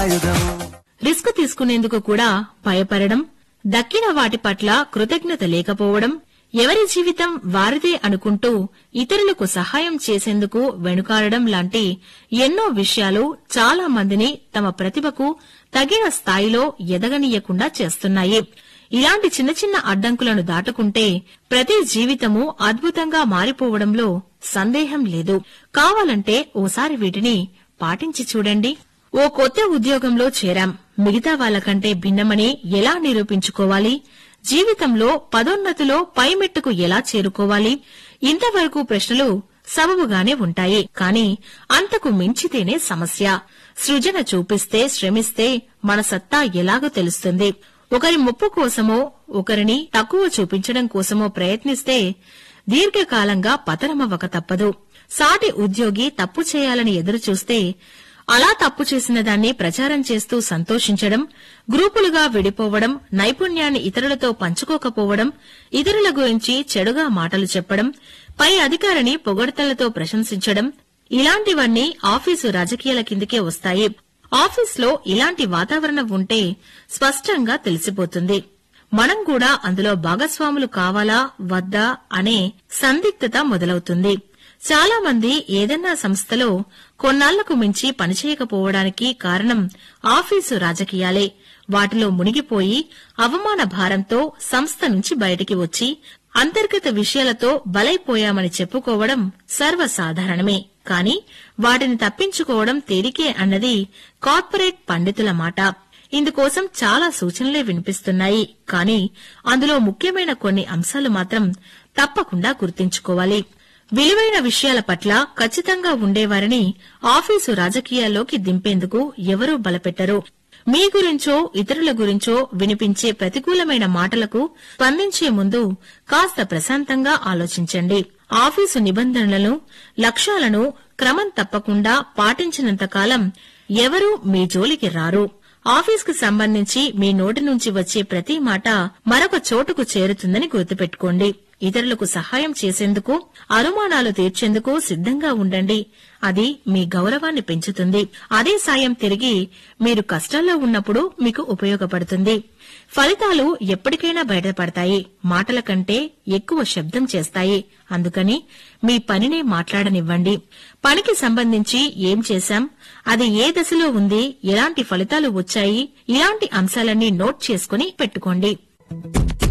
ఆయుధం రిస్క్ తీసుకునేందుకు కూడా భయపడడం దక్కిన వాటి పట్ల కృతజ్ఞత లేకపోవడం ఎవరి జీవితం వారిదే అనుకుంటూ ఇతరులకు సహాయం చేసేందుకు వెనుకాడడం లాంటి ఎన్నో విషయాలు చాలా మందిని తమ ప్రతిభకు తగిన స్థాయిలో ఎదగనీయకుండా చేస్తున్నాయి ఇలాంటి చిన్న చిన్న అడ్డంకులను దాటుకుంటే ప్రతి జీవితము అద్భుతంగా మారిపోవడంలో సందేహం లేదు కావాలంటే ఓసారి వీటిని పాటించి చూడండి ఓ కొత్త ఉద్యోగంలో చేరాం మిగతా వాళ్ళకంటే భిన్నమని ఎలా నిరూపించుకోవాలి జీవితంలో పదోన్నతిలో పైమెట్టుకు ఎలా చేరుకోవాలి ఇంతవరకు ప్రశ్నలు సబబుగానే ఉంటాయి కాని అంతకు మించితేనే సమస్య సృజన చూపిస్తే శ్రమిస్తే మన సత్తా ఎలాగో తెలుస్తుంది ఒకరి ముప్పు కోసమో ఒకరిని తక్కువ చూపించడం కోసమో ప్రయత్నిస్తే దీర్ఘకాలంగా పతనమవ్వక తప్పదు సాటి ఉద్యోగి తప్పు చేయాలని ఎదురుచూస్తే అలా తప్పు చేసిన దాన్ని ప్రచారం చేస్తూ సంతోషించడం గ్రూపులుగా విడిపోవడం నైపుణ్యాన్ని ఇతరులతో పంచుకోకపోవడం ఇతరుల గురించి చెడుగా మాటలు చెప్పడం పై అధికారిని పొగడ్తలతో ప్రశంసించడం ఇలాంటివన్నీ ఆఫీసు రాజకీయాల కిందకే వస్తాయి ఆఫీస్లో ఇలాంటి వాతావరణం ఉంటే స్పష్టంగా తెలిసిపోతుంది మనం కూడా అందులో భాగస్వాములు కావాలా వద్దా అనే సందిగ్ధత మొదలవుతుంది చాలా మంది ఏదన్నా సంస్థలో కొన్నాళ్లకు మించి పనిచేయకపోవడానికి కారణం ఆఫీసు రాజకీయాలే వాటిలో మునిగిపోయి అవమాన భారంతో సంస్థ నుంచి బయటికి వచ్చి అంతర్గత విషయాలతో బలైపోయామని చెప్పుకోవడం సర్వసాధారణమే కాని వాటిని తప్పించుకోవడం తేలికే అన్నది కార్పొరేట్ పండితుల మాట ఇందుకోసం చాలా సూచనలే వినిపిస్తున్నాయి కానీ అందులో ముఖ్యమైన కొన్ని అంశాలు మాత్రం తప్పకుండా గుర్తుంచుకోవాలి విలువైన విషయాల పట్ల ఖచ్చితంగా ఉండేవారిని ఆఫీసు రాజకీయాల్లోకి దింపేందుకు ఎవరూ బలపెట్టరు మీ గురించో ఇతరుల గురించో వినిపించే ప్రతికూలమైన మాటలకు స్పందించే ముందు కాస్త ప్రశాంతంగా ఆలోచించండి ఆఫీసు నిబంధనలను లక్ష్యాలను క్రమం తప్పకుండా పాటించినంతకాలం ఎవరూ మీ జోలికి రారు ఆఫీస్కు సంబంధించి మీ నోటి నుంచి వచ్చే ప్రతి మాట మరొక చోటుకు చేరుతుందని గుర్తుపెట్టుకోండి ఇతరులకు సహాయం చేసేందుకు అనుమానాలు తీర్చేందుకు సిద్ధంగా ఉండండి అది మీ గౌరవాన్ని పెంచుతుంది అదే సాయం తిరిగి మీరు కష్టాల్లో ఉన్నప్పుడు మీకు ఉపయోగపడుతుంది ఫలితాలు ఎప్పటికైనా బయటపడతాయి మాటల కంటే ఎక్కువ శబ్దం చేస్తాయి అందుకని మీ పనినే మాట్లాడనివ్వండి పనికి సంబంధించి ఏం చేశాం అది ఏ దశలో ఉంది ఎలాంటి ఫలితాలు వచ్చాయి ఇలాంటి అంశాలన్నీ నోట్ చేసుకుని పెట్టుకోండి